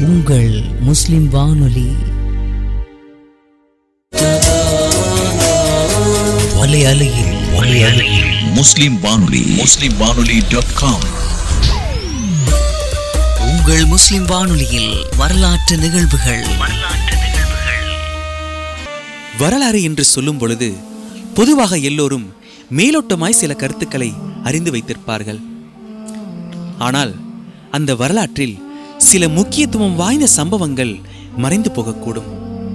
உங்கள் முஸ்லிம் வானொலி வலையலையில் வலையலையில் முஸ்லிம் வானொலி முஸ்லிம் வானொலி டாட் காம் உங்கள் முஸ்லிம் வானொலியில் வரலாற்று நிகழ்வுகள் வரலாறு என்று சொல்லும் பொழுது பொதுவாக எல்லோரும் மேலோட்டமாய் சில கருத்துக்களை அறிந்து வைத்திருப்பார்கள் ஆனால் அந்த வரலாற்றில் சில முக்கியத்துவம் வாய்ந்த சம்பவங்கள் மறைந்து போகக்கூடும்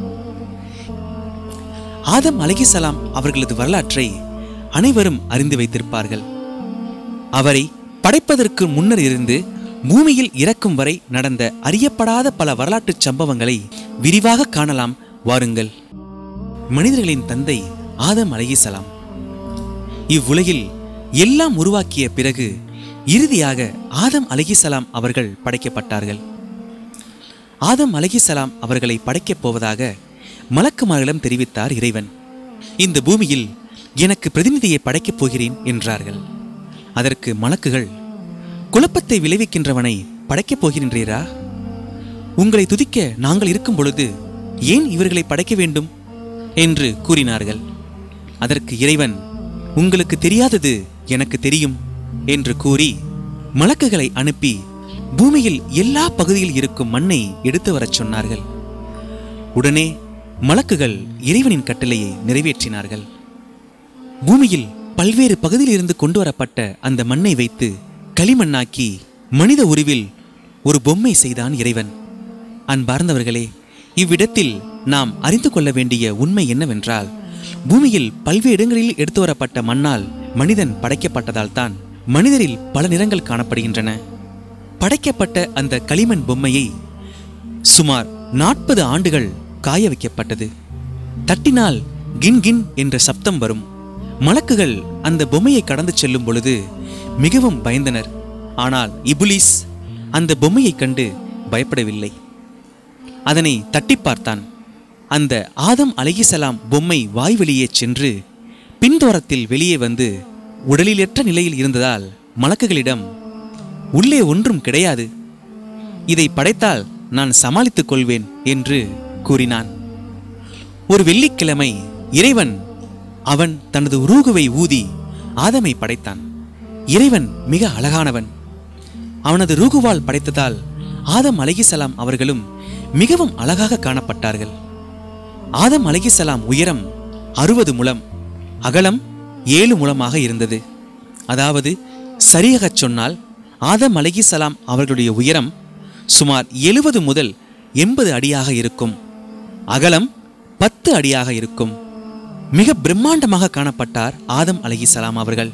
ஆதம் அலைஹிஸ்ஸலாம் அவர்களது வரலாற்றை அனைவரும் அறிந்து வைத்திருப்பார்கள் அவரை படைப்பதற்கு முன்னர் இருந்து பூமியில் இறக்கும் வரை நடந்த அறியப்படாத பல வரலாற்றுச் சம்பவங்களை விரிவாக காணலாம் வாருங்கள் மனிதர்களின் தந்தை ஆதம் அலைஹிஸ்ஸலாம் இவ்வுலகில் எல்லாம் உருவாக்கிய பிறகு இறுதியாக ஆதம் அலைஹிஸ்ஸலாம் அவர்கள் படைக்கப்பட்டார்கள் ஆதம் அலைஹிஸ்ஸலாம் அவர்களை படைக்கப் போவதாக மலக்குமாரிடம் தெரிவித்தார் இறைவன் இந்த பூமியில் எனக்கு பிரதிநிதியை படைக்கப் போகிறேன் என்றார்கள் அதற்கு மலக்குகள் குழப்பத்தை விளைவிக்கின்றவனை படைக்கப் போகின்றீரா உங்களை துதிக்க நாங்கள் இருக்கும் பொழுது ஏன் இவர்களை படைக்க வேண்டும் என்று கூறினார்கள் அதற்கு இறைவன் உங்களுக்கு தெரியாதது எனக்கு தெரியும் என்று கூறி மலக்குகளை அனுப்பி பூமியில் எல்லா பகுதியில் இருக்கும் மண்ணை எடுத்து வரச் சொன்னார்கள் உடனே மலக்குகள் இறைவனின் கட்டளையை நிறைவேற்றினார்கள் பூமியில் பல்வேறு பகுதியில் இருந்து கொண்டு வரப்பட்ட அந்த மண்ணை வைத்து களிமண்ணாக்கி மனித உருவில் ஒரு பொம்மை செய்தான் இறைவன் அன்பார்ந்தவர்களே இவ்விடத்தில் நாம் அறிந்து கொள்ள வேண்டிய உண்மை என்னவென்றால் பூமியில் பல்வேறு இடங்களில் எடுத்து வரப்பட்ட மண்ணால் மனிதன் படைக்கப்பட்டதால் தான் மனிதரில் பல நிறங்கள் காணப்படுகின்றன படைக்கப்பட்ட அந்த களிமண் பொம்மையை சுமார் நாற்பது ஆண்டுகள் காய வைக்கப்பட்டது தட்டினால் கின் கின் என்ற சப்தம் வரும் மலக்குகள் அந்த பொம்மையை கடந்து செல்லும் பொழுது மிகவும் பயந்தனர் ஆனால் இபுலிஸ் அந்த பொம்மையைக் கண்டு பயப்படவில்லை அதனை தட்டி பார்த்தான் அந்த ஆதம் அலைஹிசலாம் பொம்மை வாய்வெளியே சென்று பின்தோரத்தில் வெளியே வந்து உடலிலற்ற நிலையில் இருந்ததால் மலக்குகளிடம் உள்ளே ஒன்றும் கிடையாது இதை படைத்தால் நான் சமாளித்துக் கொள்வேன் என்று கூறினான் ஒரு வெள்ளிக்கிழமை இறைவன் அவன் தனது உருகுவை ஊதி ஆதமை படைத்தான் இறைவன் மிக அழகானவன் அவனது ரூகுவால் படைத்ததால் ஆதம் அலைஹிசலாம் அவர்களும் மிகவும் அழகாக காணப்பட்டார்கள் ஆதம் அலைஹிசலாம் உயரம் அறுபது முழம் அகலம் ஏழு முழமாக இருந்தது அதாவது சரியாகச் சொன்னால் ஆதம் அலைஹிசலாம் அவர்களுடைய உயரம் சுமார் எழுபது முதல் எண்பது அடியாக இருக்கும் அகலம் பத்து அடியாக இருக்கும் மிக பிரம்மாண்டமாக காணப்பட்டார் ஆதம் அலைஹிசலாம் அவர்கள்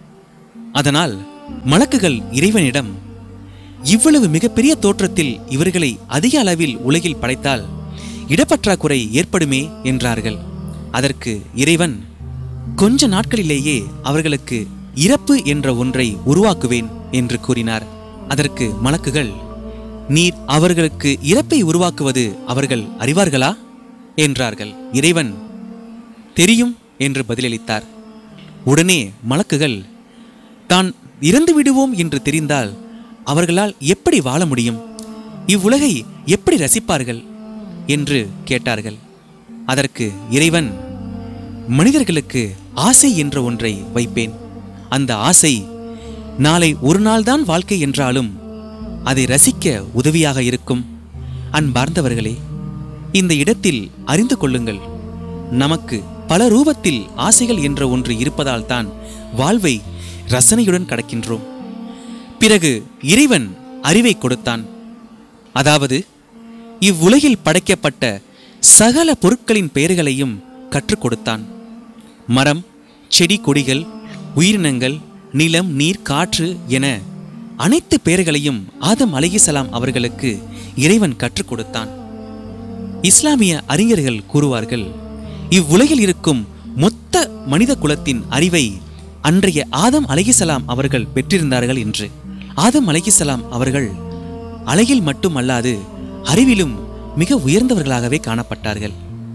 அதனால் மலக்குகள் இறைவனிடம் இவ்வளவு மிகப்பெரிய தோற்றத்தில் இவர்களை அதிக அளவில் உலகில் படைத்தால் இடப்பற்றாக்குறை ஏற்படுமே என்றார்கள் அதற்கு இறைவன் கொஞ்ச நாட்களிலேயே அவர்களுக்கு இறப்பு என்ற ஒன்றை உருவாக்குவேன் என்று கூறினார் அதற்கு மலக்குகள் நீர் அவர்களுக்கு இறப்பை உருவாக்குவது அவர்கள் அறிவார்களா என்றார்கள் இறைவன் தெரியும் என்று பதிலளித்தார் உடனே மலக்குகள் தான் இறந்து விடுவோம் என்று தெரிந்தால் அவர்களால் எப்படி வாழ முடியும் இவ்வுலகை எப்படி ரசிப்பார்கள் என்று கேட்டார்கள் அதற்கு இறைவன் மனிதர்களுக்கு ஆசை என்ற ஒன்றை வைப்பேன் அந்த ஆசை நாளை ஒரு நாள்தான் வாழ்க்கை என்றாலும் அதை ரசிக்க உதவியாக இருக்கும் அன்பார்ந்தவர்களே இந்த இடத்தில் அறிந்து கொள்ளுங்கள் நமக்கு பல ரூபத்தில் ஆசைகள் என்ற ஒன்று இருப்பதால் தான் வாழ்வை ரசனையுடன் கடக்கின்றோம் பிறகு இறைவன் அறிவை கொடுத்தான் அதாவது இவ்வுலகில் படைக்கப்பட்ட சகல பொருட்களின் பெயர்களையும் கற்றுக் கொடுத்தான் மரம் செடி கொடிகள் உயிரினங்கள் நிலம் நீர் காற்று என அனைத்து பெயர்களையும் ஆதம் அலைஹிசலாம் அவர்களுக்கு இறைவன் கற்றுக் கொடுத்தான் இஸ்லாமிய அறிஞர்கள் கூறுவார்கள் இவ்வுலகில் இருக்கும் மொத்த மனித குலத்தின் அறிவை அன்றைய ஆதம் அலைஹிசலாம் அவர்கள் பெற்றிருந்தார்கள் என்று ஆதம் அலைஹிசலாம் அவர்கள் அழகில் மட்டுமல்லாது அறிவிலும் மிக உயர்ந்தவர்களாகவே காணப்பட்டார்கள்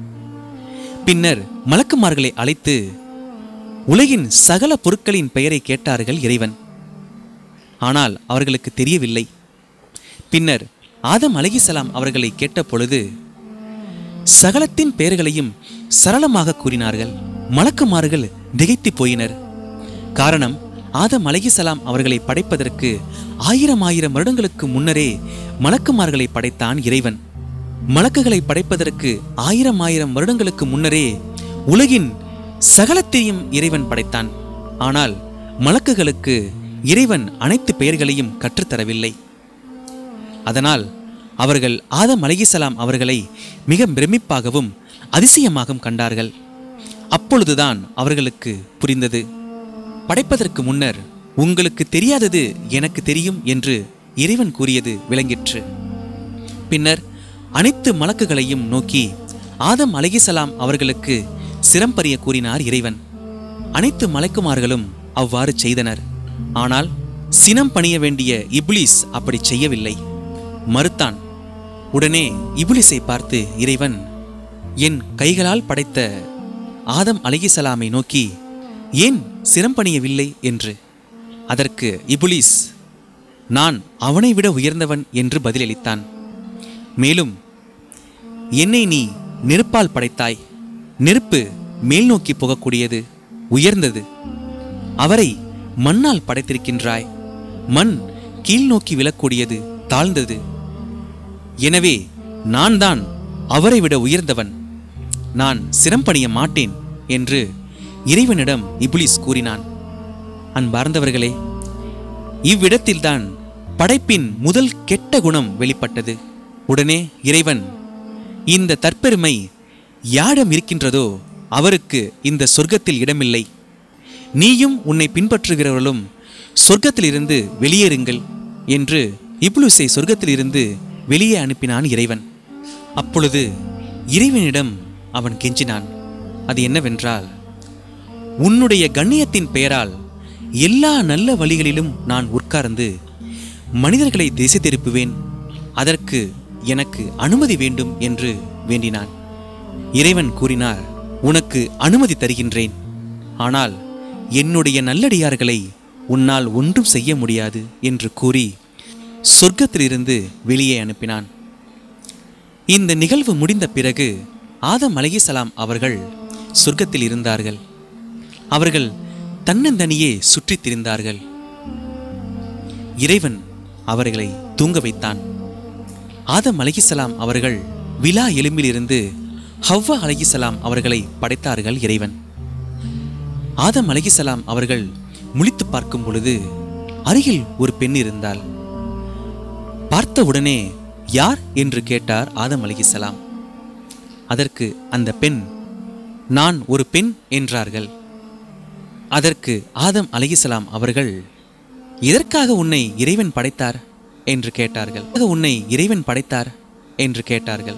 பின்னர் மலக்குமார்களை அழைத்து உலகின் சகல பொருட்களின் பெயரை கேட்டார்கள் இறைவன் ஆனால் அவர்களுக்கு தெரியவில்லை பின்னர் ஆதம் அலைஹிஸ்ஸலாம் அவர்களை கேட்ட பொழுது சகலத்தின் பெயர்களையும் சரளமாக கூறினார்கள் மலக்குமார்கள் திகைத்து போயினர் காரணம் ஆதம் அலைஹிஸ்ஸலாம் அவர்களை படைப்பதற்கு ஆயிரம் ஆயிரம் வருடங்களுக்கு முன்னரே மலக்குமார்களை படைத்தான் இறைவன் மலக்குகளை படைப்பதற்கு ஆயிரம் ஆயிரம் வருடங்களுக்கு முன்னரே உலகின் சகலத்தையும் இறைவன் படைத்தான் ஆனால் மலக்குகளுக்கு இறைவன் அனைத்து பெயர்களையும் கற்றுத்தரவில்லை அதனால் அவர்கள் ஆதம் அலைஹிஸ்ஸலாம் அவர்களை மிக பிரமிப்பாகவும் அதிசயமாகவும் கண்டார்கள் அப்பொழுதுதான் அவர்களுக்கு புரிந்தது படைப்பதற்கு முன்னர் உங்களுக்கு தெரியாதது எனக்கு தெரியும் என்று இறைவன் கூறியது விளங்கிற்று பின்னர் அனைத்து மலக்குகளையும் நோக்கி ஆதம் அலைஹிஸ்ஸலாம் அவர்களுக்கு சிரம்பரிய கூறினார் இறைவன் அனைத்து மலக்குமார்களும் அவ்வாறு செய்தனர் ஆனால் சினம் பணிய வேண்டிய இப்லீஸ் அப்படி செய்யவில்லை மறுத்தான் உடனே இப்லீஸை பார்த்து இறைவன் என் கைகளால் படைத்த ஆதம் அலைஹிஸ்ஸலாமை நோக்கி ஏன் சிரம்பணியவில்லை என்று அதற்கு இபுலீஸ் நான் அவனை விட உயர்ந்தவன் என்று பதிலளித்தான் மேலும் என்னை நீ நெருப்பால் படைத்தாய் நெருப்பு மேல் நோக்கி போகக்கூடியது உயர்ந்தது அவரை மண்ணால் படைத்திருக்கின்றாய் மண் கீழ் நோக்கி விழக்கூடியது தாழ்ந்தது எனவே நான் தான் அவரை விட உயர்ந்தவன் நான் சிரம்பணிய மாட்டேன் என்று இறைவனிடம் இப்லீஸ் கூறினான் அன்பார்ந்தவர்களே இவ்விடத்தில்தான் படைப்பின் முதல் கெட்ட குணம் வெளிப்பட்டது உடனே இறைவன் இந்த தற்பெருமை யாரிடம் இருக்கின்றதோ அவருக்கு இந்த சொர்க்கத்தில் இடமில்லை நீயும் உன்னை பின்பற்றுகிறவர்களும் சொர்க்கத்திலிருந்து வெளியேறுங்கள் என்று இப்லூஸை சொர்க்கத்திலிருந்து வெளியே அனுப்பினான் இறைவன் அப்பொழுது இறைவனிடம் அவன் கெஞ்சினான் அது என்னவென்றால் உன்னுடைய கண்ணியத்தின் பெயரால் எல்லா நல்ல வழிகளிலும் நான் உட்கார்ந்து மனிதர்களை திசை திருப்புவேன் அதற்கு எனக்கு அனுமதி வேண்டும் என்று வேண்டினான் இறைவன் கூறினார் உனக்கு அனுமதி தருகின்றேன் ஆனால் என்னுடைய நல்லடியார்களை உன்னால் ஒன்றும் செய்ய முடியாது என்று கூறி சொர்க்கத்திலிருந்து வெளியே அனுப்பினான் இந்த நிகழ்வு முடிந்த பிறகு ஆதம் அலைஹிஸ்ஸலாம் அவர்கள் சொர்க்கத்தில் இருந்தார்கள் அவர்கள் தன்னந்தனியே சுற்றித் திரிந்தார்கள் இறைவன் அவர்களை தூங்க வைத்தான் ஆதம் அலைஹிஸ்ஸலாம் அவர்கள் விலா எலும்பிலிருந்து ஹவ்வா அலைஹிஸ்ஸலாம் அவர்களை படைத்தார்கள் இறைவன் ஆதம் அலைஹிஸ்ஸலாம் அவர்கள் முழித்து பார்க்கும் பொழுது அருகில் ஒரு பெண் இருந்தாள் பார்த்த உடனே யார் என்று கேட்டார் ஆதம் அலைஹிஸ்ஸலாம் அதற்கு அந்த பெண் நான் ஒரு பெண் என்றார்கள் அதற்கு ஆதம் அலைஹிஸ்ஸலாம் அவர்கள் எதற்காக உன்னை இறைவன் படைத்தார் என்று கேட்டார்கள் "எதற்காக உன்னை இறைவன் படைத்தார் என்று கேட்டார்கள்